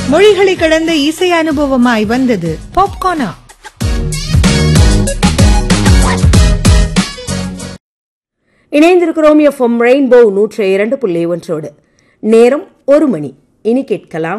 மொழிகளை கடந்த இசை அனுபவமாய் வந்தது பாப்கார்னா இணைந்திருக்கிறோம் எஃப்எம் ரெயின்போ நூற்று இரண்டு புள்ளி ஒன்றோடு நேரம் ஒரு மணி இனி கேட்கலாம்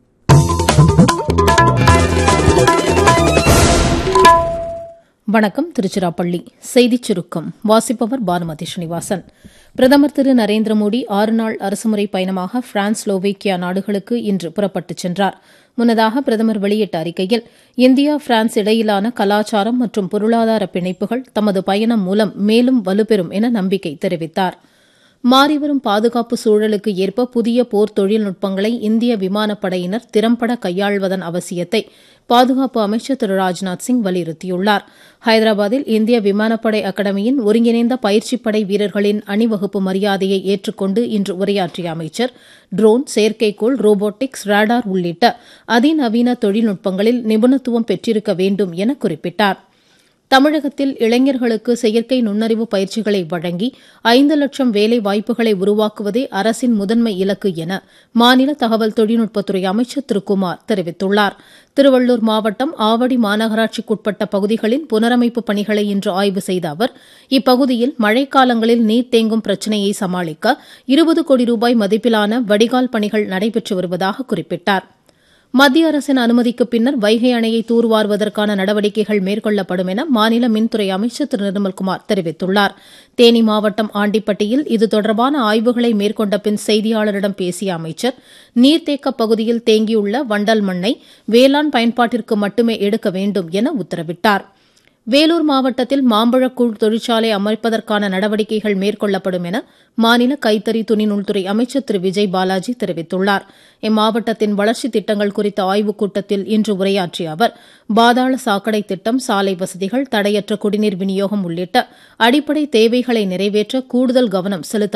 வணக்கம் திருச்சிராப்பள்ளி செய்திச் சுருக்கம் வாசிப்பவர் பானுமதி ஸ்ரீனிவாசன் பிரதமர் திரு நரேந்திர மோடி ஆறு நாள் அரசுமுறை பயணமாக பிரான்ஸ் ஸ்லோவேக்கியா நாடுகளுக்கு இன்று புறப்பட்டுச் சென்றார் முன்னதாக பிரதமர் வெளியிட்ட அறிக்கையில் இந்தியா பிரான்ஸ் இடையிலான கலாச்சாரம் மற்றும் பொருளாதார பிணைப்புகள் தமது பயணம் மூலம் மேலும் வலுப்பெறும் என நம்பிக்கை தெரிவித்தாா் மாறிவரும் பாதுகாப்பு சூழலுக்கு ஏற்ப புதிய போர் தொழில்நுட்பங்களை இந்திய விமானப்படையினர் திறம்பட கையாள்வதன் அவசியத்தை பாதுகாப்பு அமைச்சர் திரு ராஜ்நாத் சிங் வலியுறுத்தியுள்ளார் ஹைதராபாத்தில் இந்திய விமானப்படை அகாடமியின் ஒருங்கிணைந்த பயிற்சிப்படை வீரர்களின் அணிவகுப்பு மரியாதையை ஏற்றுக்கொண்டு இன்று உரையாற்றிய அமைச்சர் ட்ரோன் செயற்கைக்கோள் ரோபோட்டிக்ஸ் ராடார் உள்ளிட்ட அதிநவீன தொழில்நுட்பங்களில் நிபுணத்துவம் பெற்றிருக்க வேண்டும் என குறிப்பிட்டாா் தமிழகத்தில் இளைஞர்களுக்கு செயற்கை நுண்ணறிவு பயிற்சிகளை வழங்கி ஐந்து லட்சம் வேலை வாய்ப்புகளை உருவாக்குவதே அரசின் முதன்மை இலக்கு என மாநில தகவல் தொழில்நுட்பத்துறை அமைச்சர் திரு குமார் தெரிவித்துள்ளார் திருவள்ளூர் மாவட்டம் ஆவடி மாநகராட்சிக்குட்பட்ட பகுதிகளின் புனரமைப்பு பணிகளை இன்று ஆய்வு செய்த அவர் இப்பகுதியில் மழைக்காலங்களில் நீர் தேங்கும் பிரச்சினையை சமாளிக்க இருபது கோடி ரூபாய் மதிப்பிலான வடிகால் பணிகள் நடைபெற்று வருவதாக குறிப்பிட்டாா் மத்திய அரசின் அனுமதிக்கு பின்னர் வைகை அணையை தூர்வாருவதற்கான நடவடிக்கைகள் மேற்கொள்ளப்படும் என மாநில மின்துறை அமைச்சர் திரு நிர்மல்குமார் தெரிவித்துள்ளார் தேனி மாவட்டம் ஆண்டிப்பட்டியில் இது தொடர்பான ஆய்வுகளை மேற்கொண்ட பின் செய்தியாளரிடம் பேசிய அமைச்சர் நீர்த்தேக்க பகுதியில் தேங்கியுள்ள வண்டல் மண்ணை வேளாண் பயன்பாட்டிற்கு மட்டுமே எடுக்க வேண்டும் என உத்தரவிட்டாா் வேலூர் மாவட்டத்தில் மாம்பழக்கூழ் தொழிற்சாலை அமைப்பதற்கான நடவடிக்கைகள் மேற்கொள்ளப்படும் என மாநில கைத்தறி துணிநூல்துறை அமைச்சர் திரு விஜய் பாலாஜி தெரிவித்துள்ளார் இம்மாவட்டத்தின் வளர்ச்சித் திட்டங்கள் குறித்த ஆய்வுக் கூட்டத்தில் இன்று உரையாற்றிய அவர் பாதாள சாக்கடை திட்டம் சாலை வசதிகள் தடையற்ற குடிநீர் விநியோகம் உள்ளிட்ட அடிப்படை தேவைகளை நிறைவேற்ற கூடுதல் கவனம் செலுத்த